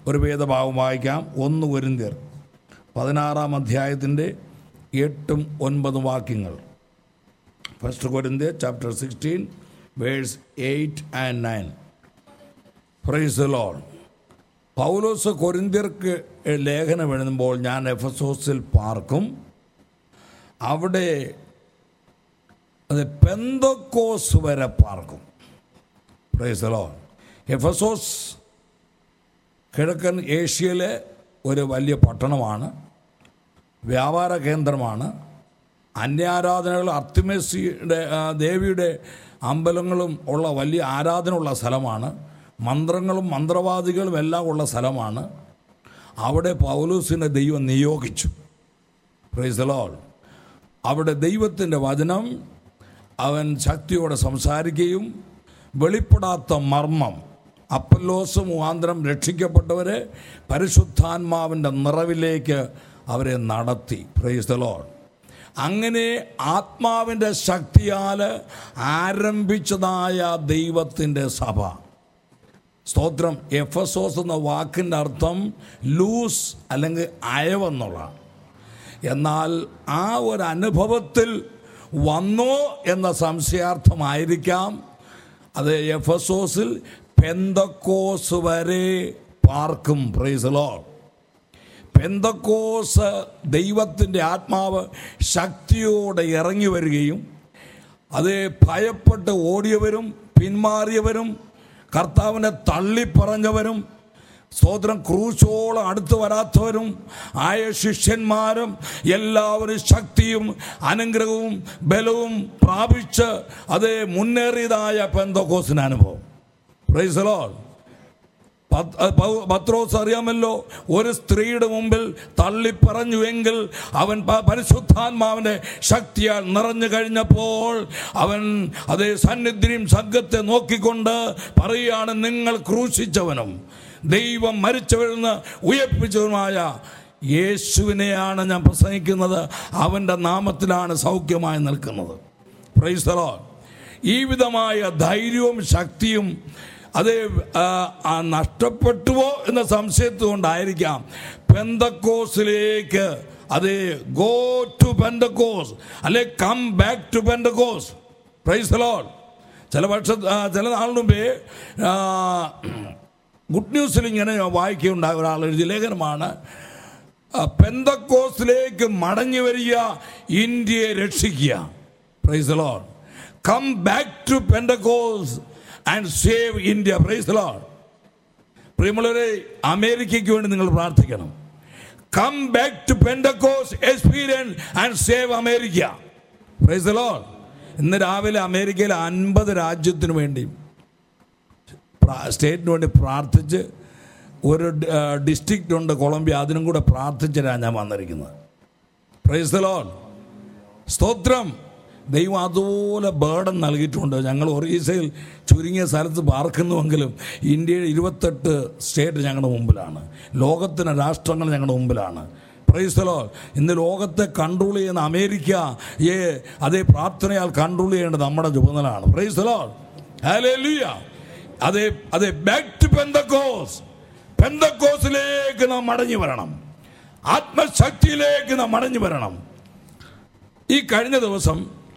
ഒരു വേദഭാവം വായിക്കാം ഒന്ന് കുരിന്തിയർ പതിനാറാം അധ്യായത്തിൻ്റെ എട്ടും ഒൻപതും വാക്യങ്ങൾ ഫസ്റ്റ് കൊരിന്തിയർ chapter sixteen verse eight and nine praise Lord പൗലോസ് കൊരിന്തിയർക്ക് ലേഖനം എഴുതുമ്പോൾ ഞാൻ എഫസോസിൽ പാർക്കും അവിടെ അത് പെന്തക്കോസ് വരെ പാർക്കും പ്രൈസ് ലോൾ എഫസോസ് കിഴക്കൻ ഏഷ്യയിലെ ഒരു വലിയ പട്ടണമാണ് വ്യാപാര കേന്ദ്രമാണ് അന്യാരാധനകൾ അർത്തിമേസിയുടെ ആ, ദേവിയുടെ അമ്പലങ്ങളും ഉള്ള വലിയ ആരാധനയുള്ള സ്ഥലമാണ് മന്ത്രങ്ങളും മന്ത്രവാദികളും എല്ലാം ഉള്ള സ്ഥലമാണ് അവിടെ പൗലൂസിനെ ദൈവം നിയോഗിച്ചു പ്രൈസലോൾ അവിടെ ദൈവത്തിൻ്റെ വചനം അവൻ ശക്തിയോടെ സംസാരിക്കുകയും വെളിപ്പെടാത്ത മർമ്മം അപ്പല്ലോസ് മുഖാന്തരം രക്ഷിക്കപ്പെട്ടവരെ പരിശുദ്ധാത്മാവിൻ്റെ നിറവിലേക്ക് അവരെ നടത്തി പ്രൈസലോൾ അങ്ങനെ ആത്മാവിൻ്റെ ശക്തിയാൽ ആരംഭിച്ചതായ ദൈവത്തിൻ്റെ സഭ സ്തോത്രം എഫസോസ് എന്ന വാക്കിൻ്റെ അർത്ഥം ലൂസ് അല്ലെങ്കിൽ അയവെന്നുള്ളതാണ് എന്നാൽ ആ ഒരു അനുഭവത്തിൽ വന്നോ എന്ന സംശയാർത്ഥമായിരിക്കാം അത് എഫസോസിൽ പെന്തക്കോസ് വരെ പാർക്കും പ്രൈസലോ പെന്തക്കോസ് ദൈവത്തിൻ്റെ ആത്മാവ് ശക്തിയോടെ ഇറങ്ങി വരികയും അത് ഭയപ്പെട്ട് ഓടിയവരും പിന്മാറിയവരും കർത്താവിനെ തള്ളിപ്പറഞ്ഞവരും സ്തോത്രം ക്രൂശോളം അടുത്ത് വരാത്തവരും ആയ ശിഷ്യന്മാരും എല്ലാവരും ശക്തിയും അനുഗ്രഹവും ബലവും പ്രാപിച്ച് അത് മുന്നേറിയതായ പെന്തോക്കോസിന് അനുഭവം പ്രൈസലോ പത്രോസ് അറിയാമല്ലോ ഒരു സ്ത്രീയുടെ മുമ്പിൽ തള്ളിപ്പറഞ്ഞുവെങ്കിൽ അവൻ പ- പരിശുദ്ധാത്മാവിന്റെ ശക്തിയാൽ നിറഞ്ഞു കഴിഞ്ഞപ്പോൾ അവൻ അതേ സന്നിധിയും സംഘത്തെ നോക്കിക്കൊണ്ട് പറയുകയാണ് നിങ്ങൾ ക്രൂശിച്ചവനും ദൈവം മരിച്ചവരിൽ നിന്ന് ഉയർപ്പിച്ചവനുമായ യേശുവിനെയാണ് ഞാൻ പ്രസംഗിക്കുന്നത് അവൻ്റെ നാമത്തിലാണ് സൗഖ്യമായി നിൽക്കുന്നത് പ്രൈസ്തലോ ഈ വിധമായ ധൈര്യവും ശക്തിയും അത് ആ, ആ നഷ്ടപ്പെട്ടുവോ എന്ന സംശയത്തുകൊണ്ടായിരിക്കാം പെന്തക്കോസിലേക്ക് അത് ഗോ ടു പെന്തക്കോസ് അല്ലെ come back to Pentecost praise Lord ചില വർഷ ആ, ചില നാളിന് മുമ്പേ ആ, ഗുഡ് ന്യൂസിൽ ഇങ്ങനെ വായിക്കുകയുണ്ടായ ഒരാൾ എഴുതിയ ലേഖനമാണ് ആ, പെന്തക്കോസിലേക്ക് മടങ്ങി വരിക ഇന്ത്യയെ രക്ഷിക്കുക praise Lord come back to Pentecost and save India praise Lord പ്രിയമുള്ളവരെ അമേരിക്കയ്ക്ക് വേണ്ടി നിങ്ങൾ പ്രാർത്ഥിക്കണം come back to Pentecost experience and save America praise Lord ഇന്ന് രാവിലെ അമേരിക്കയിലെ അൻപത് രാജ്യത്തിന് വേണ്ടി പ്രാ- സ്റ്റേറ്റിന് വേണ്ടി പ്രാർത്ഥിച്ച് ഒരു ഡിസ്ട്രിക്റ്റ് ഉണ്ട് കൊളംബിയ അതിനും കൂടെ പ്രാർത്ഥിച്ചിട്ടാണ് ഞാൻ വന്നിരിക്കുന്നത് പ്രൈസ് ലോൺ സ്തോത്രം ദൈവം അതുപോലെ ബേർഡൻ നൽകിയിട്ടുണ്ട് ഞങ്ങൾ ഒറീസയിൽ ചുരുങ്ങിയ സ്ഥലത്ത് പാർക്കുന്നുവെങ്കിലും ഇന്ത്യയുടെ ഇരുപത്തെട്ട് സ്റ്റേറ്റ് ഞങ്ങളുടെ മുമ്പിലാണ് ലോകത്തിന് രാഷ്ട്രങ്ങൾ ഞങ്ങളുടെ മുമ്പിലാണ് പ്രൈസ്തലോ ഇന്ന് ലോകത്തെ കൺട്രോൾ ചെയ്യുന്ന അമേരിക്ക ഏ അതേ പ്രാർത്ഥനയാൽ കൺട്രോൾ ചെയ്യേണ്ടത് നമ്മുടെ ചുമതലയാണ് പ്രൈസ്തലോ ഹല്ലേലൂയ അതെ അതെ ബാക്ക് ടു പെന്തക്കോസ് പെന്തക്കോസിലേക്ക് നാം മടങ്ങി വരണം ആത്മശക്തിയിലേക്ക് നാം മടങ്ങി വരണം ഈ കഴിഞ്ഞ ദിവസം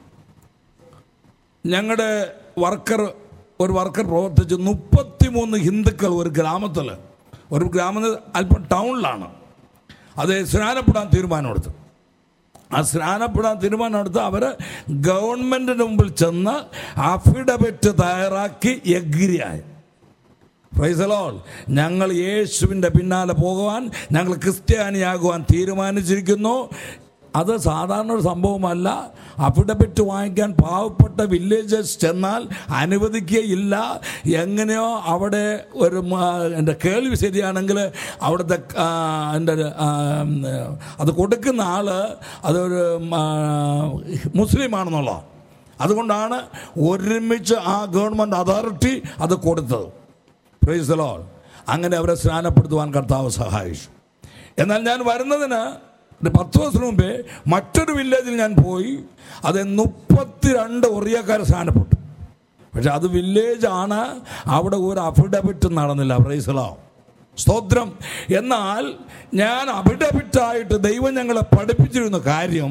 ഞങ്ങളുടെ വർക്കർ ഒരു വർക്കർ പ്രവർത്തിച്ച് മുപ്പത്തിമൂന്ന് ഹിന്ദുക്കൾ ഒരു ഗ്രാമത്തിൽ ഒരു ഗ്രാമത്തിൽ അല്പം ടൗണിലാണ് അത് സ്നാനപ്പെടാൻ തീരുമാനമെടുത്തു ആ സ്നാനപ്പെടാൻ തീരുമാനമെടുത്ത് അവർ ഗവൺമെൻറ്റിന് മുമ്പിൽ ചെന്ന് അഫിഡവിറ്റ് തയ്യാറാക്കി എഗ്രിയായി പ്രൈസലോൾ ഞങ്ങൾ യേശുവിൻ്റെ പിന്നാലെ പോകുവാൻ ഞങ്ങൾ ക്രിസ്ത്യാനിയാകുവാൻ തീരുമാനിച്ചിരിക്കുന്നു അത് സാധാരണ ഒരു സംഭവമല്ല അഫിഡവിറ്റ് വാങ്ങിക്കാൻ പാവപ്പെട്ട വില്ലേജസ് ചെന്നാൽ അനുവദിക്കുകയില്ല എങ്ങനെയോ അവിടെ ഒരു മ- എൻ്റെ കേൾവി ശരിയാണെങ്കിൽ അവിടുത്തെ ആ, എൻ്റെ ഒരു, ആ, അത് കൊടുക്കുന്ന ആള് അതൊരു ആ, മുസ്ലിമാണെന്നുള്ള അതുകൊണ്ടാണ് ഒരുമിച്ച് ആ ഗവൺമെൻറ് അതോറിറ്റി അത് കൊടുത്തത് പ്രൈസ് ദ ലോർഡ് അങ്ങനെ അവരെ സ്നാനപ്പെടുത്തുവാൻ കർത്താവ് സഹായിച്ചു എന്നാൽ ഞാൻ വരുന്നതിന് ഒരു പത്ത് ദിവസത്തിന് മുമ്പേ മറ്റൊരു വില്ലേജിൽ ഞാൻ പോയി അത് മുപ്പത്തിരണ്ട് ഒറിയക്കാർ സ്നാനപ്പെട്ടു പക്ഷെ അത് വില്ലേജാണ് അവിടെ ഒരു അഫിഡവിറ്റ് നടന്നില്ല പ്രൈസലോ സ്തോത്രം എന്നാൽ ഞാൻ അവിടവിട്ടായിട്ട് ദൈവം ഞങ്ങളെ പഠിപ്പിച്ചിരുന്ന കാര്യം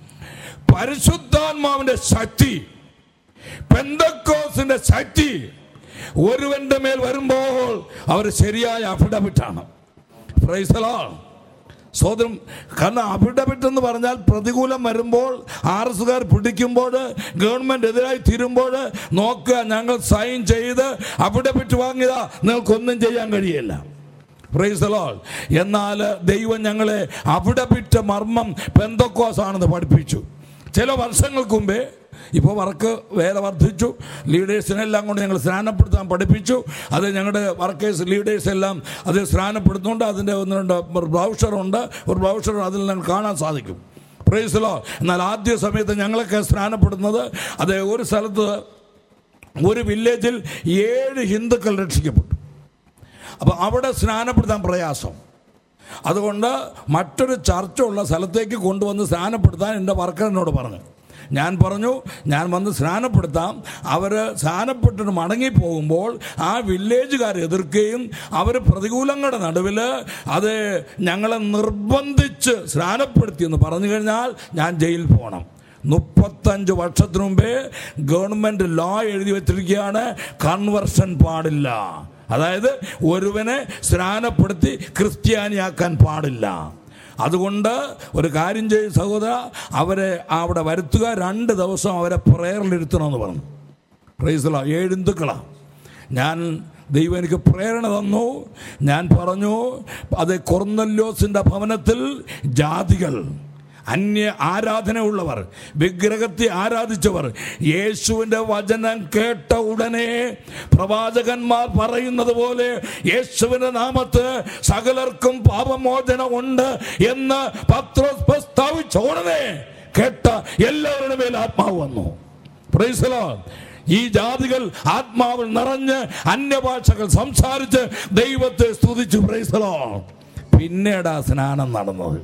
പരിശുദ്ധാത്മാവിന്റെ ശക്തി പെന്തക്കോസിന്റെ ശക്തി ഒരുവന്റെ മേൽ വരുമ്പോൾ അവർ ശരിയായ അഫിഡവിറ്റാണ് പ്രൈസലാണ് സോദരം കാരണം അഫിഡവിറ്റ് എന്ന് പറഞ്ഞാൽ പ്രതികൂലം വരുമ്പോൾ ആർ എസുകാർ പിടിക്കുമ്പോൾ ഗവൺമെന്റ് എതിരായി തീരുമ്പോൾ നോക്കുക ഞങ്ങൾ സൈൻ ചെയ്ത് അഫിഡവിറ്റ് വാങ്ങിയതാ നിങ്ങൾക്കൊന്നും ചെയ്യാൻ കഴിയില്ല പ്രൈസ് ലോൾ എന്നാൽ ദൈവം ഞങ്ങളെ അവിടെ വിറ്റ മർമ്മം പെന്തക്കോസ് ആണെന്ന് പഠിപ്പിച്ചു ചില വർഷങ്ങൾക്ക് മുമ്പേ ഇപ്പോൾ വർക്ക് വേല വർദ്ധിച്ചു ലീഡേഴ്സിനെല്ലാം കൊണ്ട് ഞങ്ങൾ സ്നാനപ്പെടുത്താൻ പഠിപ്പിച്ചു അത് ഞങ്ങളുടെ വർക്കേഴ്സ് ലീഡേഴ്സ് എല്ലാം അത് സ്നാനപ്പെടുത്തുന്നുണ്ട് അതിൻ്റെ ഒന്ന് രണ്ട് ബ്രൗഷറുണ്ട് ഒരു ബ്രൗഷർ അതിൽ ഞങ്ങൾ കാണാൻ സാധിക്കും പ്രൈസലോ എന്നാൽ ആദ്യ സമയത്ത് ഞങ്ങളൊക്കെ സ്നാനപ്പെടുന്നത് അത് ഒരു സ്ഥലത്ത് ഒരു വില്ലേജിൽ ഏഴ് ഹിന്ദുക്കൾ രക്ഷിക്കപ്പെട്ടു അപ്പോൾ അവിടെ സ്നാനപ്പെടുത്താൻ പ്രയാസം അതുകൊണ്ട് മറ്റൊരു ചർച്ച ഉള്ള സ്ഥലത്തേക്ക് കൊണ്ടുവന്ന് സ്നാനപ്പെടുത്താൻ എൻ്റെ വർക്കറിനോട് പറഞ്ഞു ഞാൻ പറഞ്ഞു ഞാൻ വന്ന് സ്നാനപ്പെടുത്താം അവർ സ്നാനപ്പെട്ടിട്ട് മടങ്ങിപ്പോകുമ്പോൾ ആ വില്ലേജുകാർ എതിർക്കുകയും അവർ പ്രതികൂലങ്ങളുടെ നടുവിൽ അത് ഞങ്ങളെ നിർബന്ധിച്ച് സ്നാനപ്പെടുത്തിയെന്ന് പറഞ്ഞു കഴിഞ്ഞാൽ ഞാൻ ജയിലിൽ പോകണം മുപ്പത്തഞ്ച് വർഷത്തിനു മുമ്പേ ഗവൺമെന്റ് ലോ എഴുതി വെച്ചിരിക്കുകയാണ് കൺവർഷൻ പാടില്ല അതായത് ഒരുവനെ സ്നാനപ്പെടുത്തി ക്രിസ്ത്യാനിയാക്കാൻ പാടില്ല അതുകൊണ്ട് ഒരു കാര്യം ചെയ്യും സഹോദര അവരെ അവിടെ വരുത്തുക രണ്ട് ദിവസം അവരെ പ്രേയറിലിരുത്തണമെന്ന് പറഞ്ഞു പ്രൈസല ഏഴ് ഹിന്ദുക്കളാണ് ഞാൻ ദൈവം എനിക്ക് പ്രേരണ തന്നു ഞാൻ പറഞ്ഞു അത് കൊർന്നല്യോസിൻ്റെ ഭവനത്തിൽ ജാതികൾ അന്യ ആരാധനയുള്ളവർ വിഗ്രഹത്തെ ആരാധിച്ചവർ യേശുവിൻ്റെ വചനം കേട്ട ഉടനെ പ്രവാചകന്മാർ പറയുന്നത് പോലെ യേശുവിൻ്റെ നാമത്ത് സകലർക്കും പാപമോചനം ഉണ്ട് എന്ന് പത്രോസ് പ്രസ്താവിച്ച ഉടനെ കേട്ട എല്ലാവരുടെ മേൽ ആത്മാവ് വന്നു Praise the Lord. ഈ ജാതികൾ ആത്മാവിൽ നിറഞ്ഞ് അന്യഭാഷകൾ സംസാരിച്ച് ദൈവത്തെ സ്തുതിച്ചു പ്രൈസലോ പിന്നീടാ സ്നാനം നടന്നത്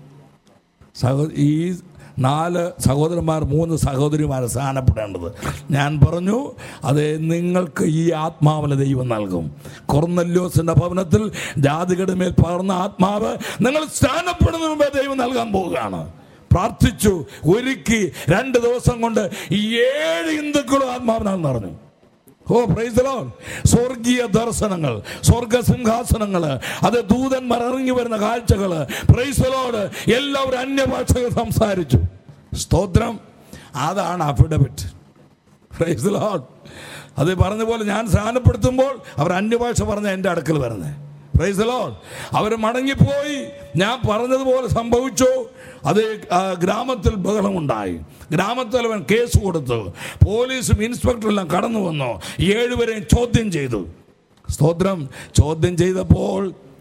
സഹോ ഈ നാല് സഹോദരന്മാർ മൂന്ന് സഹോദരിമാർ സ്നാനപ്പെടേണ്ടത് ഞാൻ പറഞ്ഞു അതെ നിങ്ങൾക്ക് ഈ ആത്മാവിനെ ദൈവം നൽകും കൊർന്നല്യോസിന്റെ ഭവനത്തിൽ ജാതികളുടെ മേൽ പകർന്ന ആത്മാവ് നിങ്ങൾ സ്നാനപ്പെടുന്നതിന് മുമ്പേ ദൈവം നൽകാൻ പോവുകയാണ് പ്രാർത്ഥിച്ചു ഒരുക്കി രണ്ട് ദിവസം കൊണ്ട് ഈ ഏഴ് ഹിന്ദുക്കളും ആത്മാവിനാൽ നിറഞ്ഞു ഓ പ്രൈസ് ലോൺ സ്വർഗീയ ദർശനങ്ങൾ സ്വർഗസിംഹാസനങ്ങൾ അത് ദൂതന്മാർ ഇറങ്ങി വരുന്ന കാഴ്ചകൾ പ്രൈസ് ലോഡ് എല്ലാവരും അന്യഭാഷകൾ സംസാരിച്ചു സ്തോത്രം അതാണ് അഫിഡവിറ്റ് പ്രൈസ് ലോഡ് അത് പറഞ്ഞ പോലെ ഞാൻ സ്നാനപ്പെടുത്തുമ്പോൾ അവർ അന്യഭാഷ പറഞ്ഞ എൻ്റെ അടുക്കൽ വരുന്നത് പ്രൈസ് ലോഡ് അവർ മടങ്ങിപ്പോയി ഞാൻ പറഞ്ഞതുപോലെ സംഭവിച്ചു അത് ആ, ഗ്രാമത്തിൽ ബഹളമുണ്ടായി ഗ്രാമത്തിൽ അവൻ കേസ് കൊടുത്തു പോലീസും ഇൻസ്പെക്ടറും എല്ലാം കടന്നു വന്നു ഏഴുപേരെയും ചോദ്യം ചെയ്തു സ്തോത്രം ചോദ്യം ചെയ്തപ്പോൾ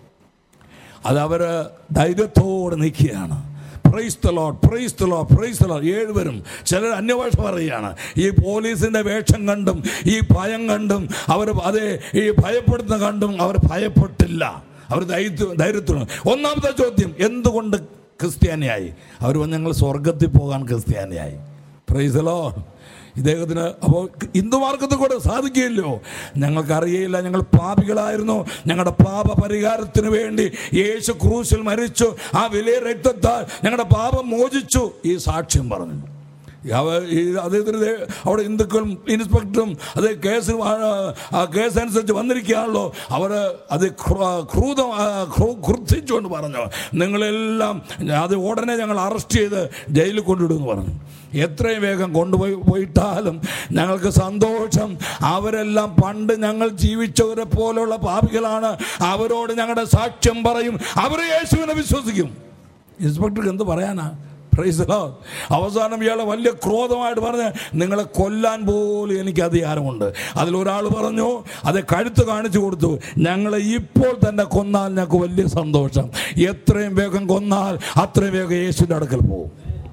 അത് അവർ ധൈര്യത്തോടെ നിൽക്കുകയാണ് praise the Lord, praise the Lord, praise the Lord. ഏഴുപേരും ചിലർ അന്യഭാഷ പറയുകയാണ് ഈ പോലീസിന്റെ വേഷം കണ്ടും ഈ ഭയം കണ്ടും അവർ അതെ ഈ ഭയപ്പെടുന്ന കണ്ടും അവർ ഭയപ്പെട്ടില്ല അവർ ധൈര്യ ധൈര്യത്തോടെ ഒന്നാമത്തെ ചോദ്യം എന്തുകൊണ്ട് ക്രിസ്ത്യാനിയായി അവർ പറഞ്ഞു, ഞങ്ങൾ സ്വർഗത്തിൽ പോകാൻ ക്രിസ്ത്യാനിയായി പ്രൈസ് the Lord. ഇദ്ദേഹത്തിന് അപ്പോൾ ഹിന്ദുമാർക്കത്തിൽ കൂടെ സാധിക്കുകയില്ലോ ഞങ്ങൾക്കറിയില്ല ഞങ്ങൾ പാപികളായിരുന്നു ഞങ്ങളുടെ പാപ പരിഹാരത്തിന് വേണ്ടി യേശു ക്രൂശിൽ മരിച്ചു ആ വലിയ രക്തത്താൽ ഞങ്ങളുടെ പാപം മോചിച്ചു ഈ സാക്ഷ്യം പറഞ്ഞു അവ- ഈ അദ്ദേഹത്തിന് ദേ അവിടെ ഹിന്ദുക്കളും ഇൻസ്പെക്ടറും അത് കേസ് വാ- ആ കേസ് അനുസരിച്ച് വന്നിരിക്കുകയാണല്ലോ അവർ അത് ക്രൂ- ക്രൂതം ആ, ക്രൂ- ക്രുദ്ധിച്ചുകൊണ്ട് പറഞ്ഞു നിങ്ങളെല്ലാം അത് ഉടനെ ഞങ്ങൾ അറസ്റ്റ് ചെയ്ത് ജയിലിൽ കൊണ്ടിടുമെന്ന് പറഞ്ഞു എത്രയും വേഗം കൊണ്ടുപോയി പോയിട്ടാലും ഞങ്ങൾക്ക് സന്തോഷം അവരെല്ലാം പണ്ട് ഞങ്ങൾ ജീവിച്ചവരെ പോലുള്ള പാപികളാണ് അവരോട് ഞങ്ങളുടെ സാക്ഷ്യം പറയും അവർ യേശുവിനെ വിശ്വസിക്കും ഇൻസ്പെക്ടർക്ക് എന്ത് പറയാനാ പ്രൈസ് ലോർഡ്. അവസാനം ഇയാളെ വലിയ ക്രോധമായിട്ട് പറഞ്ഞ് നിങ്ങളെ കൊല്ലാൻ പോലും എനിക്ക് അധികാരമുണ്ട് അതിലൊരാൾ പറഞ്ഞു അത് കഴുത്ത് കാണിച്ചു കൊടുത്തു ഞങ്ങളെ ഇപ്പോൾ തന്നെ കൊന്നാൽ ഞങ്ങൾക്ക് വലിയ സന്തോഷം എത്രയും വേഗം കൊന്നാൽ അത്രയും വേഗം യേശുവിൻ്റെ അടുക്കൽ പോകും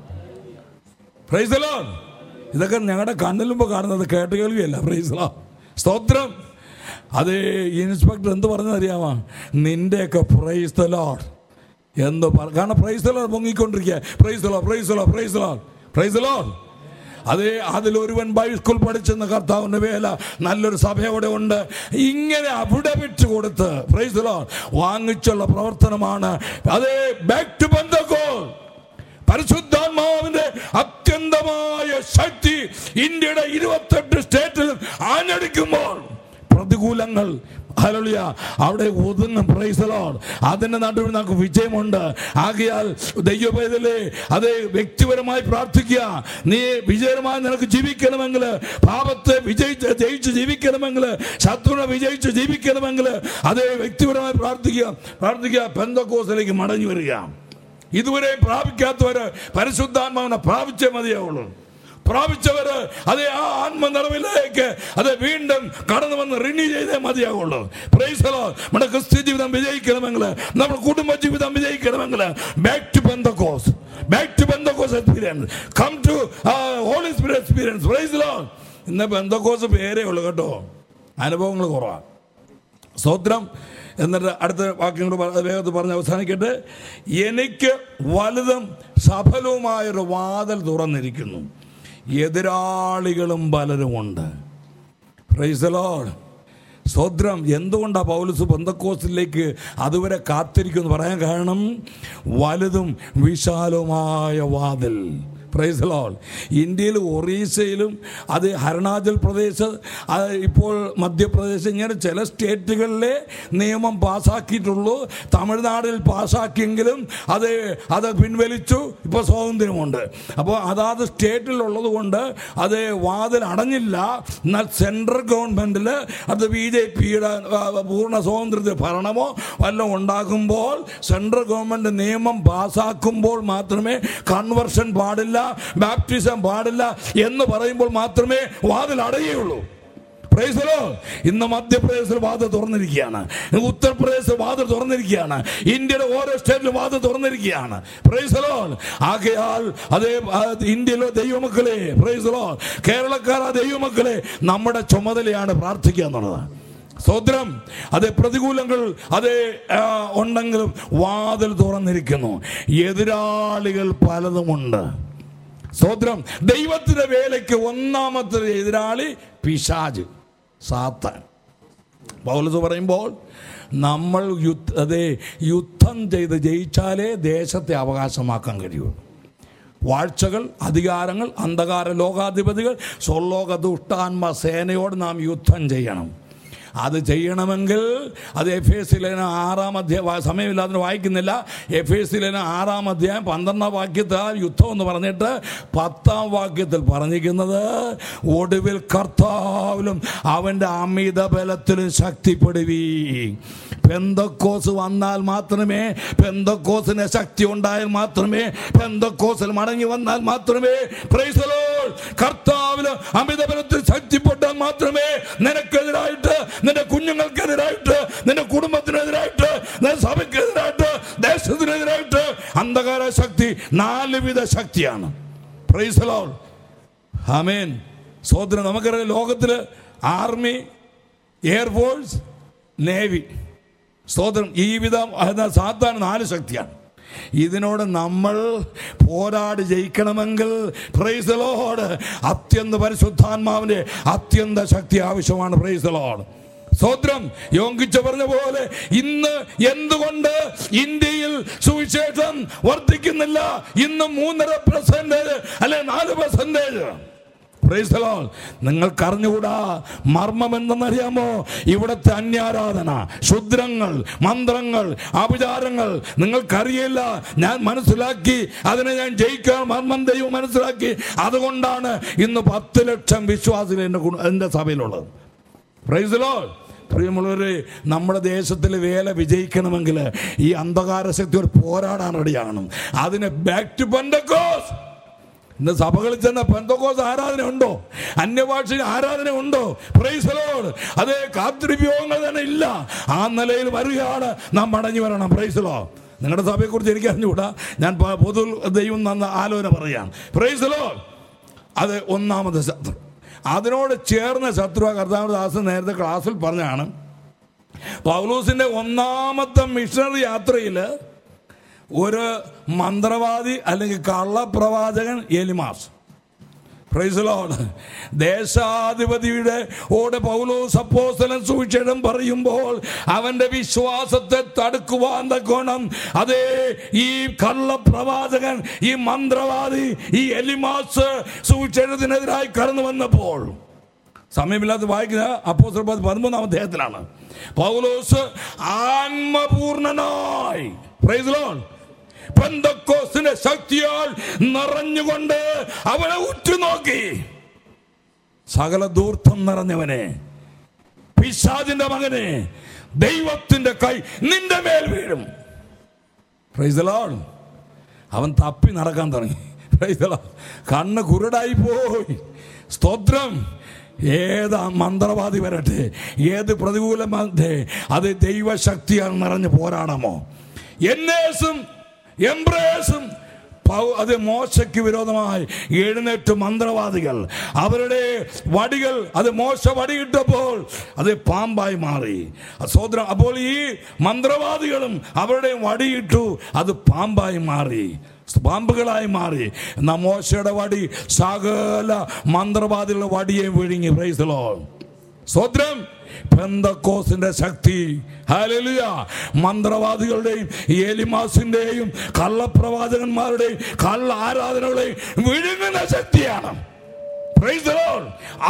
പ്രൈസ് ലോർഡ്. ഇതൊക്കെ ഞങ്ങളുടെ കണ്ണിലുമ്പ് കാണുന്നത് കേട്ട് കേൾവിയല്ല പ്രൈസ് ലോർഡ്. സ്തോത്രം അത് ഇൻസ്പെക്ടർ എന്ത് പറഞ്ഞതറിയാമോ നിന്റെയൊക്കെ പ്രൈസ് ദ ലോഡ് എന്ന് പറ കാരണം പ്രൈസ് ദ ലോഡ് പൊങ്ങിക്കൊണ്ടിരിക്കുക praise the Lord praise the Lord praise the Lord praise the Lord അതേ അതിലൊരുവൻ ബൈസ്കൂൾ പഠിച്ചെന്ന കർത്താവിന്റെ വേല നല്ലൊരു സഭയോടെ ഉണ്ട് ഇങ്ങനെ അവിടെ വിട്ട് കൊടുത്ത് പ്രൈസ് ലോർഡ് വാങ്ങിച്ചുള്ള പ്രവർത്തനമാണ് അതേ ബാക്ക് ടു ബന്ധക്കോ പരിശുദ്ധാത്മാവിന്റെ അത്യന്തമായ ശക്തി ഇന്ത്യയുടെ ഇരുപത്തെട്ട് സ്റ്റേറ്റിൽ ആഞ്ഞടിക്കുമ്പോൾ പ്രതികൂലങ്ങൾ ഹല്ലേലൂയ അവിടെ ഒതുങ്ങും പ്രൈസലോൺ അതിന്റെ നടുവിൽ നമുക്ക് വിജയമുണ്ട് ആകയാൽ ദൈവപേതലേ അത് വ്യക്തിപരമായി പ്രാർത്ഥിക്കുക നീ വിജയമായി നിനക്ക് ജീവിക്കണമെങ്കിൽ പാപത്തെ വിജയിച്ച് ജയിച്ച് ജീവിക്കണമെങ്കിൽ ശത്രുവിനെ വിജയിച്ച് ജീവിക്കണമെങ്കിൽ അത് വ്യക്തിപരമായി പ്രാർത്ഥിക്കുക പ്രാർത്ഥിക്കുക പെന്തക്കോസിലേക്ക് മടങ്ങി വരിക ഇതുവരെ പ്രാപിക്കാത്തവര് പരിശുദ്ധാത്മാവിനെ പ്രാപിച്ചേ മതിയാവുള്ളൂ പ്രാപിച്ചവര് അതേ ആ ആത്മനിറവിലേക്ക് അത് വീണ്ടും കടന്നു വന്ന് റിന്യൂ ചെയ്തേ മതിയാവുള്ളൂ പ്രൈസലോ നമ്മുടെ ക്രിസ്ത്യ ജീവിതം വിജയിക്കണമെങ്കിൽ നമ്മുടെ കുടുംബ ജീവിതം വിജയിക്കണമെങ്കിൽ back to Pentecost back to Pentecost experience come to Holy Spirit experience praise Lord ഇന്ന് ബന്ധക്കോസ് പേരേ ഉള്ളൂ കേട്ടോ അനുഭവങ്ങൾ കുറവാണ് സ്തോത്രം എന്നിട്ട് അടുത്ത വാക്യങ്ങൾ പ- വേഗത്തിൽ പറഞ്ഞ് അവസാനിക്കട്ടെ എനിക്ക് വലുതും സഫലവുമായൊരു വാതിൽ തുറന്നിരിക്കുന്നു എതിരാളികളും പലരുമുണ്ട് പ്രൈസ് ലോഡ് സ്തോത്രം എന്തുകൊണ്ടാണ് പൗലസ് ബന്ധക്കോസിലേക്ക് അതുവരെ കാത്തിരിക്കുമെന്ന് പറയാൻ കാരണം വലുതും വിശാലവുമായ വാതിൽ പ്രൈസ് ലോൾ ഇന്ത്യയിൽ ഒറീസയിലും അത് അരുണാചൽ പ്രദേശ് അത് ഇപ്പോൾ മധ്യപ്രദേശ് ഇങ്ങനെ ചില സ്റ്റേറ്റുകളിലെ നിയമം പാസ്സാക്കിയിട്ടുള്ളൂ തമിഴ്നാടിൽ പാസ്സാക്കിയെങ്കിലും അത് അത് പിൻവലിച്ചു ഇപ്പോൾ സ്വാതന്ത്ര്യമുണ്ട് അപ്പോൾ അതാത് സ്റ്റേറ്റിലുള്ളത് കൊണ്ട് അത് വാതിൽ അടഞ്ഞില്ല എന്നാൽ സെൻട്രൽ ഗവൺമെൻറ്റിൽ അത് ബി ജെ പിയുടെ പൂർണ്ണ സ്വാതന്ത്ര്യത്തിൽ ഭരണമോ വല്ലതും ഉണ്ടാകുമ്പോൾ സെൻട്രൽ ഗവൺമെൻറ് നിയമം പാസ്സാക്കുമ്പോൾ മാത്രമേ കൺവർഷൻ പാടില്ല ബാപ്റ്റിസം പാടില്ല എന്ന് പറയുമ്പോൾ മാത്രമേ വാതിൽ അടയുകയുള്ളൂ പ്രൈസലോ ഇന്ന് മധ്യപ്രദേശിൽ വാതിൽ തുറന്നിരിക്കുകയാണ് ഉത്തർപ്രദേശിൽ വാതിൽ തുറന്നിരിക്കുകയാണ് ഇന്ത്യയുടെ ഓരോ സ്റ്റേറ്റിലും വാതിൽ തുറന്നിരിക്കുകയാണ് പ്രൈസലോ ആകയാൽ അതേ ആ, ഇന്ത്യയിലെ ദൈവമക്കളെ പ്രൈസലോ കേരളക്കാരാ ദൈവമക്കളെ നമ്മുടെ ചുമതലയാണ് പ്രാർത്ഥിക്കുക എന്നുള്ളത് സ്വദ്രം അത് പ്രതികൂലങ്ങൾ അത് ആ, ഉണ്ടെങ്കിലും വാതിൽ തുറന്നിരിക്കുന്നു എതിരാളികൾ പലതുമുണ്ട് സ്വദ്രം ദൈവത്തിന്റെ വേലയ്ക്ക് ഒന്നാമത്തെ എതിരാളി പിശാജ് സാത്താൻ പൗലസ് പറയുമ്പോൾ നമ്മൾ യുദ്ധ അതെ യുദ്ധം ചെയ്ത് ജയിച്ചാലേ ദേശത്തെ അവകാശമാക്കാൻ കഴിയുള്ളൂ വാഴ്ചകൾ അധികാരങ്ങൾ അന്ധകാര ലോകാധിപതികൾ സ്വർലോക ദുഷ്ടാത്മ സേനയോട് നാം യുദ്ധം ചെയ്യണം അത് ചെയ്യണമെങ്കിൽ അത് എഫ് എസ് ലേന ആറാം അധ്യായം സമയമില്ലാതെ വായിക്കുന്നില്ല എഫ് എസ് ലേന ആറാം അധ്യായം പന്ത്രണ്ടാം വാക്യത്തിൽ യുദ്ധം എന്ന് പറഞ്ഞിട്ട് പത്താം വാക്യത്തിൽ പറഞ്ഞിരിക്കുന്നത് ഒടുവിൽ കർത്താവിലും അവൻ്റെ അമിത ബലത്തിലും ശക്തിപ്പെടുവീ പെന്തക്കോസ് വന്നാൽ മാത്രമേ പെന്തക്കോസിന് ശക്തി ഉണ്ടായാൽ മാത്രമേ പെന്തക്കോസിൽ മടങ്ങി വന്നാൽ മാത്രമേ praise the Lord, കർത്താവില് അമിത ബലത്തിൽ ശക്തിപ്പെട്ടാൽ മാത്രമേ നിനക്കെതിരായിട്ട് നിന്റെ കുഞ്ഞുങ്ങൾക്കെതിരായിട്ട് നിന്റെ കുടുംബത്തിനെതിരായിട്ട് നിന്റെ സഭയ്ക്കെതിരായിട്ട് ദേശത്തിനെതിരായിട്ട് അന്ധകാര ശക്തി നാലുവിധ ശക്തിയാണ് പ്രൈസ് ലോൾ ആമേൻ സോദരൻ നമുക്കറിയാം ലോകത്തിൽ ആർമി എയർഫോഴ്സ് നേവി സ്തോത്രം ഈ വിധം അത് സാധാരണ നാല് ശക്തിയാണ് ഇതിനോട് നമ്മൾ പോരാടി ജയിക്കണമെങ്കിൽ പ്രൈസലോട് അത്യന്ത പരിശുദ്ധാത്മാവിന്റെ അത്യന്ത ശക്തി ആവശ്യമാണ് പ്രൈസലോട് സ്തോത്രം യോങ്കിച്ച പറഞ്ഞ പോലെ ഇന്ന് എന്തുകൊണ്ട് ഇന്ത്യയിൽ സുവിശേഷം വർദ്ധിക്കുന്നില്ല ഇന്ന് മൂന്നര പെർസെന്റേജ് അല്ലെ നാല് പെർസെന്റേജ് Praise the Lord. നിങ്ങൾക്ക് അറിഞ്ഞുകൂടാ മർമ്മം എന്തെന്നറിയാമോ ഇവിടുത്തെ അന്യാരാധന ശുദ്രങ്ങൾ മന്ത്രങ്ങൾ അപചാരങ്ങൾ നിങ്ങൾക്കറിയില്ല ഞാൻ മനസ്സിലാക്കി അതിനെ ഞാൻ ജയിക്കാൻ മർമ്മം ദൈവം മനസ്സിലാക്കി അതുകൊണ്ടാണ് ഇന്ന് പത്ത് ലക്ഷം വിശ്വാസികൾ എൻ്റെ കുടു- എൻ്റെ സഭയിലുള്ളത് പ്രൈസ് the Lord. പ്രിയമുള്ളവരെ നമ്മുടെ ദേശത്തിൽ വേല വിജയിക്കണമെങ്കിൽ ഈ അന്ധകാര ശക്തി ഒരു പോരാടാൻ റെഡിയാണ് അതിന് ബാക്ക് ടു പെന്തക്കോസ് ഇന്ന് സഭകളിൽ ചെന്ന പെന്തക്കോസ് ആരാധന ഉണ്ടോ അന്യഭാഷയിൽ ആരാധന ഉണ്ടോ പ്രൈസലോട് അതേ കാത്തിരിപ്യോഗങ്ങൾ തന്നെ ഇല്ല ആ നിലയിൽ വരികയാണ് നാം മടങ്ങി വരണം പ്രൈസലോ നിങ്ങളുടെ സഭയെക്കുറിച്ച് എനിക്ക് അറിഞ്ഞുകൂടാ ഞാൻ പ- പൊതു ദൈവം നന്ന ആലോചന പറയാം പ്രൈസലോ അത് ഒന്നാമത്തെ ശത്രു അതിനോട് ചേർന്ന ശത്രു കർത്താവ് ദാസൻ നേരത്തെ ക്ലാസ്സിൽ പറഞ്ഞാണ് പൗലൂസിന്റെ ഒന്നാമത്തെ മിഷണറി യാത്രയിൽ ഒരു മന്ത്രവാദി അല്ലെങ്കിൽ കള്ളപ്രവാചകൻ എലിമാസ് പ്രൈസ് ലോഡ് ദേശാധിപതിയുടെ ഓടെ പൗലോസ് അപ്പോസ്തലൻ സുവിശേഷം പറയുമ്പോൾ അവന്റെ വിശ്വാസത്തെ തടുക്കുവാൻ തക്കോണം അതേ ഈ കള്ളപ്രവാചകൻ ഈ മന്ത്രവാദി ഈ എലിമാസ് സുവിശേഷത്തിനെതിരായി കടന്നു വന്നപ്പോൾ സമയമില്ലാതെ വായിക്കുന്ന അപ്പോസ്തല പതിമൂന്നാം അധ്യായത്തിലാണ് പൗലോസ് ആത്മപൂർണനായി പ്രൈസ് ലോഡ് പെന്തക്കോസിന്റെ ശക്തിയാൽ നിറഞ്ഞുകൊണ്ട് അവനെ ഉറ്റുനോക്കി സകല ദൂർത്തം നിറഞ്ഞവനെ പിശാചിന്റെ മകനെ ദൈവത്തിന്റെ കൈ നിന്റെ മേൽ വീഴും പ്രൈസ് ലോഡ് അവൻ തപ്പി നടക്കാൻ തുടങ്ങി പ്രൈസ് ലോഡ് കണ്ണ് കുരുടായി പോയി സ്തോത്രം ഏത് മന്ത്രവാദി വരട്ടെ ഏത് പ്രതികൂലമാകട്ടെ അത് ദൈവശക്തിയാൽ നിറഞ്ഞ് പോരാടമോ എന്നേസും എംബ്രേസും പൗ- അത് മോശയ്ക്ക് വിരോധമായി എഴുന്നേറ്റ് മന്ത്രവാദികൾ അവരുടെ വടികൾ അത് മോശ വടിയിട്ടപ്പോൾ അത് പാമ്പായി മാറി സോദരം അപ്പോൾ ഈ മന്ത്രവാദികളും അവരുടെ വടിയിട്ടു അത് പാമ്പായി മാറി പാമ്പുകളായി മാറി എന്നാ മോശയുടെ വടി സകല മന്ത്രവാദികളുടെ വടിയെ വിഴുങ്ങി പ്രൈസലോ സ്വത്രം പെന്തക്കോസിന്റെ ശക്തി ഹല്ലേലൂയ മന്ത്രവാദികളുടെയും ഏലിമാസിന്റെയും കള്ളപ്രവാചകന്മാരുടെയും കള്ള ആരാധനകളുടെയും വിഴുങ്ങുന്ന ശക്തിയാണ് Praise the Lord.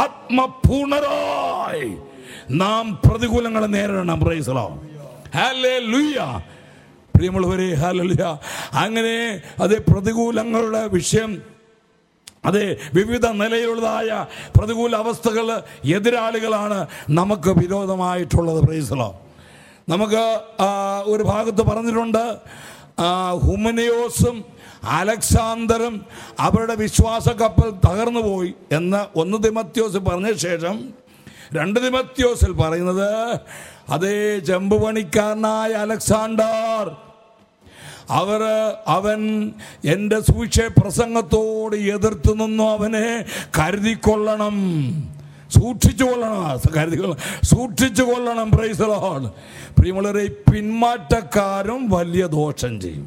ആത്മപൂർണരായി നാം പ്രതികൂലങ്ങളെ നേരിടണം പ്രൈസലോ ഹല്ലേലൂയ പ്രിയമുള്ളവരെ ഹല്ലേലൂയ അങ്ങനെ അത് പ്രതികൂലങ്ങളുടെ വിഷയം അതെ വിവിധ നിലയിലുള്ളതായ പ്രതികൂല അവസ്ഥകൾ എതിരാളികളാണ് നമുക്ക് വിരോധമായിട്ടുള്ളത് പ്രൈസലോ നമുക്ക് ആ, ഒരു ഭാഗത്ത് പറഞ്ഞിട്ടുണ്ട് ആ, ഹുമനിയോസും അലക്സാണ്ടറും അവരുടെ വിശ്വാസ കപ്പൽ തകർന്നു പോയി എന്ന് ഒന്ന് തിമത്യോസ് പറഞ്ഞ ശേഷം രണ്ട് തിമത്യോസിൽ പറയുന്നത് അതേ ചെമ്പുപണിക്കാരനായ അലക്സാണ്ടർ അവർ അവൻ എൻ്റെ സുവിശേ പ്രസംഗത്തോട് എതിർത്ത് നിന്നു അവനെ കരുതിക്കൊള്ളണം സൂക്ഷിച്ചു കൊള്ളണം കരുതിക്കൊള്ളണം സൂക്ഷിച്ചു കൊള്ളണം പ്രൈസലോൺ പ്രിയമുള്ളവരെ ഈ പിന്മാറ്റക്കാരും വലിയ ദോഷം ചെയ്യും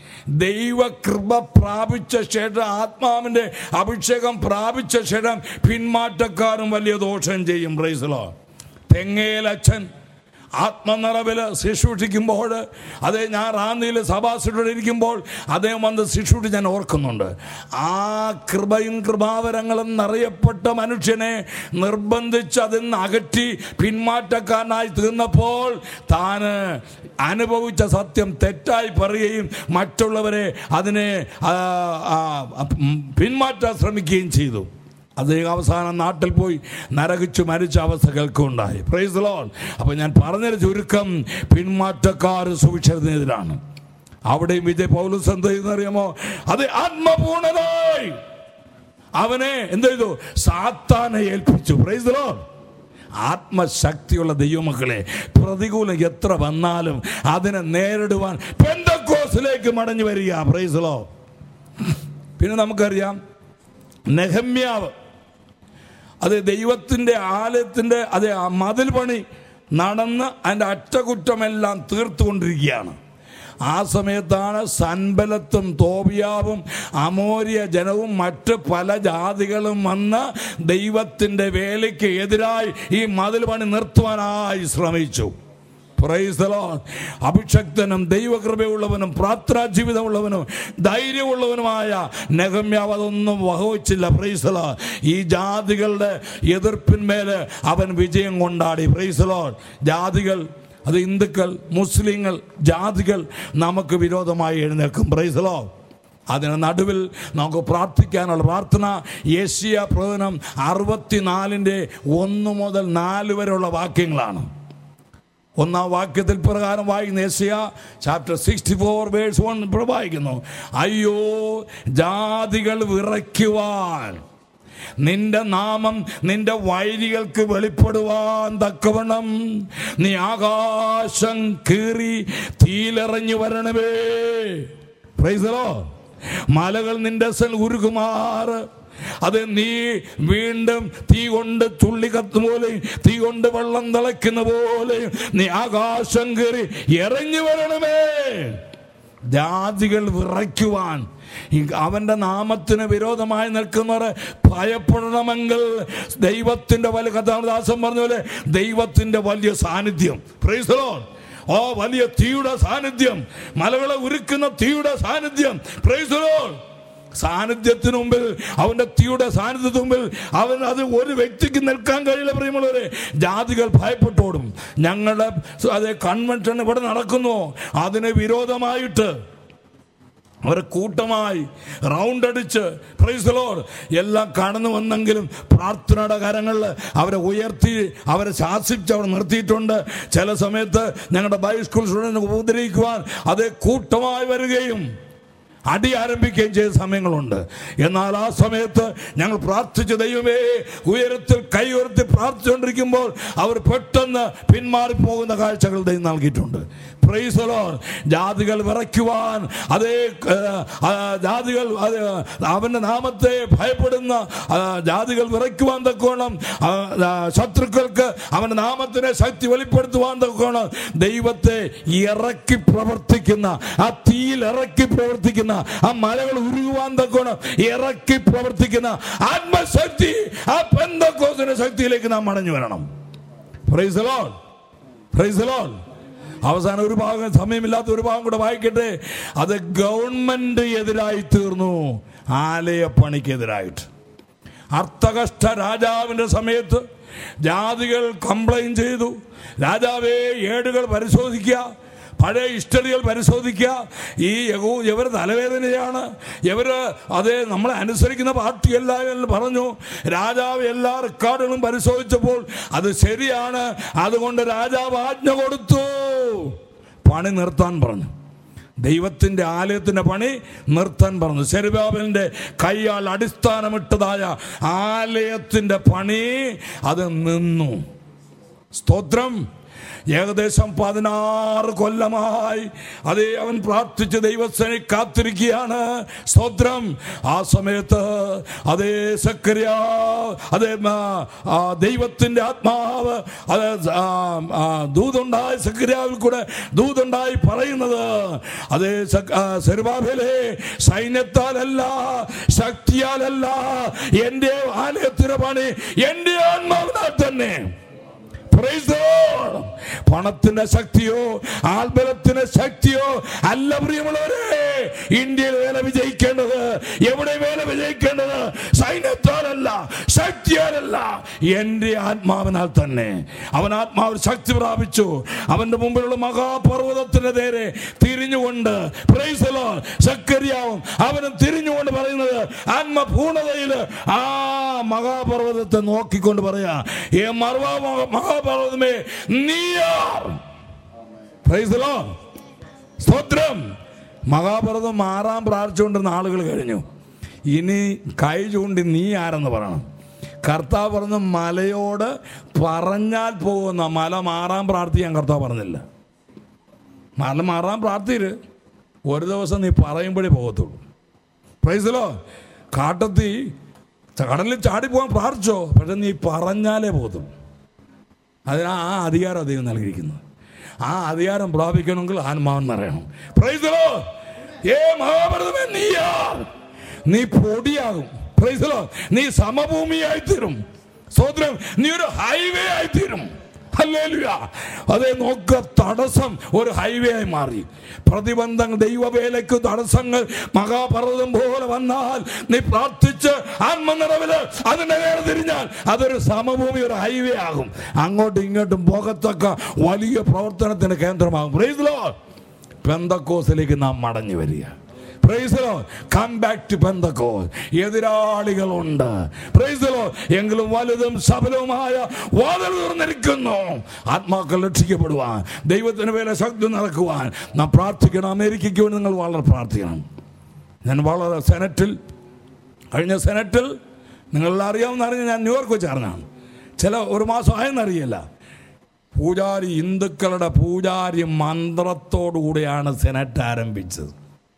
ദൈവകൃപ പ്രാപിച്ച ശേഷം ആത്മാവിൻ്റെ അഭിഷേകം പ്രാപിച്ച ശേഷം പിന്മാറ്റക്കാരും വലിയ ദോഷം ചെയ്യും പ്രൈസലോ തെങ്ങേലച്ഛൻ ആത്മനിറവില് ശുശ്രൂഷിക്കുമ്പോൾ അതേ ഞാൻ റാന്നിയിൽ സഭാസിട്ടോട് ഇരിക്കുമ്പോൾ അദ്ദേഹം വന്ന് ശുശ്രൂഷി ഞാൻ ഓർക്കുന്നുണ്ട് ആ കൃപയും കൃപാവരങ്ങളും നിറയപ്പെട്ട മനുഷ്യനെ നിർബന്ധിച്ച് അതിൽ നിന്ന് അകറ്റി പിന്മാറ്റക്കാരനായി തീർന്നപ്പോൾ താന് അനുഭവിച്ച സത്യം തെറ്റായി പറയുകയും മറ്റുള്ളവരെ അതിനെ ആ, ആ, ഉം, പിന്മാറ്റാൻ ശ്രമിക്കുകയും ചെയ്തു അദ്ദേഹം അവസാനം നാട്ടിൽ പോയി നരകിച്ചു മരിച്ച അവസ്ഥ കേൾക്കുണ്ടായി പ്രൈസ് ലോൺ അപ്പൊ ഞാൻ പറഞ്ഞൊരു ചുരുക്കം പിന്മാറ്റക്കാർ സുവിശേഷത്തിനെതിരാണ് അവിടെയും വിജയ് പൗലൂസ് എന്ത് ചെയ്യുന്നറിയാമോ അത് ആത്മപൂർണതായി അവനെ എന്ത് ചെയ്തു സാത്താനെ ഏൽപ്പിച്ചു പ്രൈസ് ലോൺ ആത്മശക്തിയുള്ള ദൈവമക്കളെ പ്രതികൂലം എത്ര വന്നാലും അതിനെ നേരിടുവാൻ പെന്തക്കോസിലേക്ക് മടങ്ങി വരിക പ്രൈസ് ലോ പിന്നെ നമുക്കറിയാം നെഹമ്യാവ് അത് ദൈവത്തിൻ്റെ ആലയത്തിൻ്റെ അത് ആ മതിൽ പണി നടന്ന് അതിൻ്റെ അറ്റകുറ്റമെല്ലാം തീർത്തുകൊണ്ടിരിക്കുകയാണ് ആ സമയത്താണ് സൻബലത്തും തോബിയാവും അമോരിയ ജനവും മറ്റ് പല ജാതികളും വന്ന് ദൈവത്തിൻ്റെ വേലയ്ക്ക് എതിരായി ഈ മതിൽ പണി നിർത്തുവാനായി ശ്രമിച്ചു Praise the Lord. അഭിഷക്തനും ദൈവകൃപയുള്ളവനും പ്രാർത്ഥനാ ജീവിതമുള്ളവനും ധൈര്യമുള്ളവനുമായ നെഹമ്യാവ് അതൊന്നും വഹവച്ചില്ല പ്രൈസലോ ഈ ജാതികളുടെ എതിർപ്പിന്മേല് അവൻ വിജയം കൊണ്ടാടി പ്രൈസലോ ജാതികൾ അത് ഹിന്ദുക്കൾ മുസ്ലിങ്ങൾ ജാതികൾ നമുക്ക് വിരോധമായി എഴുന്നേൽക്കും പ്രൈസലോ അതിന് നടുവിൽ നമുക്ക് പ്രാർത്ഥിക്കാനുള്ള പ്രാർത്ഥന ഏഷ്യ പ്രവചനം അറുപത്തിനാലിൻ്റെ ഒന്ന് മുതൽ നാല് വരെയുള്ള വാക്യങ്ങളാണ് ഒന്നാം വാക്യത്തിൽ പ്രകാരം വായിക്കുന്ന Asia chapter sixty four verse one വായിക്കുന്നു അയ്യോ ജാതികൾ വിറയ്ക്കുവാൻ നിന്റെ നാമം നിന്റെ വൈരികൾക്ക് വെളിപ്പെടുവാൻ തക്കവണ്ണം നീ ആകാശം കീറി തീയിലെറിഞ്ഞു വരണമേ പ്രൈസലോ മലകൾ നിന്റെ സൽ ഉരുകുമാറ് അത് നീ വീണ്ടും തീ കൊണ്ട് തുള്ളി കത്തുന്ന പോലെ തീ കൊണ്ട് വെള്ളം തിളയ്ക്കുന്ന പോലെ നീ ആകാശം കയറി ഇറങ്ങി വരണമേ ജാതികൾ വിറയ്ക്കുവാൻ ഈ അവന്റെ നാമത്തിന് വിരോധമായി നിൽക്കുന്നവരെ ഭയപ്പെടണമെങ്കിൽ ദൈവത്തിന്റെ വലിയ കഥാദാസം പറഞ്ഞ പോലെ ദൈവത്തിന്റെ വലിയ സാന്നിധ്യം Praise the Lord. ഓ വലിയ തീയുടെ സാന്നിധ്യം മലകളെ ഉരുക്കുന്ന തീയുടെ സാന്നിധ്യം Praise the Lord. സാന്നിധ്യത്തിന് മുമ്പിൽ അവന്റെ തീയുടെ സാന്നിധ്യത്തിന് മുമ്പിൽ അവൻ അത് ഒരു വ്യക്തിക്ക് നിൽക്കാൻ കഴിയില്ല പ്രിയമുള്ളവരെ ജാതികൾ ഭയപ്പെട്ടോടും ഞങ്ങളുടെ അതേ കൺവെൻഷൻ ഇവിടെ നടക്കുന്നു അതിന് വിരോധമായിട്ട് അവർ കൂട്ടമായി റൗണ്ട് അടിച്ച് പ്രൈസലോർ എല്ലാം കടന്നു വന്നെങ്കിലും പ്രാർത്ഥനയുടെ കരങ്ങളിൽ അവരെ ഉയർത്തി അവരെ ശാസിച്ച് അവർ നിർത്തിയിട്ടുണ്ട് ചില സമയത്ത് ഞങ്ങളുടെ ബൈ സ്കൂൾ സ്റ്റുഡൻറ്റ് ഉപദ്രവിക്കുവാൻ അതേ കൂട്ടമായി വരികയും അടി ആരംഭിക്കുകയും ചെയ്ത സമയങ്ങളുണ്ട് എന്നാൽ ആ സമയത്ത് ഞങ്ങൾ പ്രാർത്ഥിച്ച ദൈവമേ ഉയരത്തിൽ കൈ ഉയർത്തി പ്രാർത്ഥിച്ചുകൊണ്ടിരിക്കുമ്പോൾ അവർ പെട്ടെന്ന് പിന്മാറിപ്പോകുന്ന കാഴ്ചകൾ ദൈവം നൽകിയിട്ടുണ്ട് Praise the Lord. ജാതികൾ വിറയ്ക്കുവാൻ അതേ ഏഹ്, ആ, ജാതികൾ അത് അവന്റെ നാമത്തെ ഭയപ്പെടുന്ന ആ, ജാതികൾ വിറയ്ക്കുവാൻ തക്കോണം ആ, ആ, ശത്രുക്കൾക്ക് അവന്റെ നാമത്തിനെ ശക്തി വെളിപ്പെടുത്തുവാൻ തക്കോണം ദൈവത്തെ ഇറക്കി പ്രവർത്തിക്കുന്ന ആ തീയിൽ ഇറക്കി പ്രവർത്തിക്കുന്ന ആ മലകൾ ഉരുകുവാൻ തക്കോണം ഇറക്കി പ്രവർത്തിക്കുന്ന ആത്മശക്തി ആ പെന്തക്കോസിന്റെ ശക്തിയിലേക്ക് നാം മടഞ്ഞു വരണം Praise the Lord. Praise the Lord. അവസാനം ഒരു ഭാഗം സമയമില്ലാത്ത ഒരു ഭാഗം കൂടെ വായിക്കട്ടെ അത് ഗവൺമെന്റ് എതിരായി തീർന്നു ആലയ പണിക്കെതിരായിട്ട് അർത്ഥകഷ്ട രാജാവിന്റെ സമയത്ത് ജാതികൾ കംപ്ലൈന്റ് ചെയ്തു രാജാവേ ഏടുകൾ പരിശോധിക്കുക പഴയ ഹിസ്റ്ററികൾ പരിശോധിക്കുക ഈ യഹൂ ഇവർ തലവേദനയാണ് ഇവര് അതേ നമ്മളെ അനുസരിക്കുന്ന പാർട്ടിയല്ല എന്ന് പറഞ്ഞു രാജാവ് എല്ലാ റെക്കോർഡുകളും പരിശോധിച്ചപ്പോൾ അത് ശരിയാണ് അതുകൊണ്ട് രാജാവ് ആജ്ഞ കൊടുത്തു പണി നിർത്താൻ പറഞ്ഞു ദൈവത്തിന്റെ ആലയത്തിന്റെ പണി നിർത്താൻ പറഞ്ഞു സെരുബാബലിന്റെ കൈയാൽ അടിസ്ഥാനമിട്ടതായ ആലയത്തിന്റെ പണി അത് നിന്നു സ്തോത്രം ഏകദേശം പതിനാറ് കൊല്ലമായി അതേ അവൻ പ്രാർത്ഥിച്ച് ദൈവസേനെ കാത്തിരിക്കുകയാണ് സ്തോത്രം ആ സമയത്ത് അതേ സക്രിയ അതേ ആ, ആ, ദൈവത്തിന്റെ ആത്മാവ് അത് ആ, ആ, ദൂതുണ്ടായി സക്രിയാവിൽ കൂടെ ദൂതുണ്ടായി പറയുന്നത് അതേ സക്- ആ, സെരുബാബേലേ സൈന്യത്താലല്ല ശക്തിയാലല്ല എന്റെ ആലയത്തിന് പണി എന്റെ ആത്മാവിനാൽ തന്നെ Praise the Lord. പണത്തിന്റെ ശക്തിയോ ആൽബലത്തിന്റെ ശക്തിയോ അല്ല പ്രിയമുള്ളവരെ ഇന്ത്യയിൽ വേല വിജയിക്കേണ്ടത് എവിടെ വേല വിജയിക്കേണ്ടത് സൈന്യത്താലല്ല ശക്തിയാലല്ല എന്റെ ആത്മാവിനാൽ തന്നെ അവൻ ആത്മാവിൽ ശക്തി പ്രാപിച്ചു അവന്റെ മുമ്പിലുള്ള മഹാപർവ്വതത്തിന്റെ നേരെ തിരിഞ്ഞുകൊണ്ട് Praise the Lord. സക്കരിയാവും അവനും തിരിഞ്ഞുകൊണ്ട് പറയുന്നത് ആത്മപൂർണതയിൽ ആ മഹാപർവ്വതത്തെ നോക്കിക്കൊണ്ട് പറയാ ഏ മർവ മഹാപർവ്വതമേ നീയാർ Praise the Lord. സ്തോത്രം മഹാപർവ്വതം മാറാൻ പ്രാർത്ഥിച്ചുകൊണ്ടിരുന്ന ആളുകൾ കഴിഞ്ഞു ഇനി കൈ ചൂണ്ടി നീ ആരെന്ന് പറയണം കർത്താവ് പറഞ്ഞ മലയോട് പറഞ്ഞാൽ പോകുന്ന മല മാറാൻ പ്രാർത്ഥിക്കാൻ കർത്താവ് പറഞ്ഞില്ല മല മാറാൻ പ്രാർത്ഥിര് ഒരു ദിവസം നീ പറയുമ്പോഴേ പോകത്തുള്ളൂ പ്രൈസലോ കാട്ടത്തി കടലിൽ ചാടിപ്പോകാൻ പ്രാർത്ഥിച്ചോ പക്ഷെ നീ പറഞ്ഞാലേ പോകത്തുള്ളൂ അതിന് ആ അധികാരം അദ്ദേഹം നൽകിയിരിക്കുന്നത് ആ അധികാരം പ്രാപിക്കണമെങ്കിൽ ആത്മാവൻ നിറയണം പ്രൈസലോ ഏ മഹാഭാരതമേ നീയാ നീ പൊടിയാകും പ്രൈസലോ നീ സമഭൂമിയായി തീരും സ്വതന്ത്രം നീ ഒരു ഹൈവേ ആയി തീരും ഹല്ലേലൂയ. അതേ നോക്ക തടസ്സം ഒരു ഹൈവേ ആയി മാറി പ്രതിബന്ധങ്ങൾ ദൈവവേലയ്ക്ക് തടസ്സങ്ങൾ മഹാപർവ്വതം പോലെ വന്നാൽ നീ പ്രാർത്ഥിച്ച് ആത്മനിറവില് അതിന്റെ നേരെ തിരിഞ്ഞാൽ അതൊരു സമഭൂമി ഒരു ഹൈവേ ആകും അങ്ങോട്ടും ഇങ്ങോട്ടും പോകത്തക്ക വലിയ പ്രവർത്തനത്തിന്റെ കേന്ദ്രമാകും Praise the Lord. പെന്തക്കോസിലേക്ക് നാം മടങ്ങി വരിക Praise the Lord. Come back to Pentecost. എതിരാളികളുണ്ട് Praise the Lord. എങ്കിലും വലുതും സഫലവുമായ വാതിൽ തുറന്നിരിക്കുന്നു ആത്മാക്കൾ രക്ഷിക്കപ്പെടുവാൻ ദൈവത്തിന് വേല ശക്തി നടക്കുവാൻ നാം പ്രാർത്ഥിക്കണം അമേരിക്കയ്ക്ക് വേണ്ടി നിങ്ങൾ വളരെ പ്രാർത്ഥിക്കണം ഞാൻ വളരെ സെനറ്റിൽ കഴിഞ്ഞ സെനറ്റിൽ നിങ്ങളെല്ലാം അറിയാവുന്ന അറിഞ്ഞ ഞാൻ ന്യൂയോർക്ക് വെച്ചാർന്നാണ് ചില ഒരു മാസം ആയെന്നറിയില്ല പൂജാരി ഹിന്ദുക്കളുടെ പൂജാരി മന്ത്രത്തോടുകൂടിയാണ് സെനറ്റ് ആരംഭിച്ചത്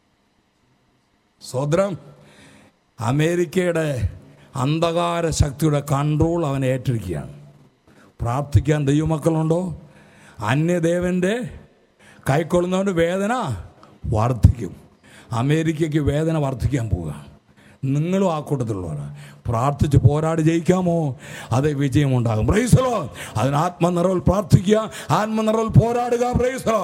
സ്വദ്രം അമേരിക്കയുടെ അന്ധകാര ശക്തിയുടെ കൺട്രോൾ അവൻ ഏറ്റെടുക്കുകയാണ് പ്രാർത്ഥിക്കാൻ ദൈവമക്കളുണ്ടോ അന്യദേവൻ്റെ കൈക്കൊള്ളുന്നവൻ്റെ വേദന വർദ്ധിക്കും അമേരിക്കയ്ക്ക് വേദന വർദ്ധിക്കാൻ പോവുക നിങ്ങളും ആ കൂട്ടത്തിലുള്ളവരാണ് പ്രാർത്ഥിച്ച് പോരാടി ജയിക്കാമോ അതേ വിജയമുണ്ടാകും പ്രൈസലോ അതിന് ആത്മനിറവിൽ പ്രാർത്ഥിക്കുക ആത്മനിറവിൽ പോരാടുക പ്രൈസലോ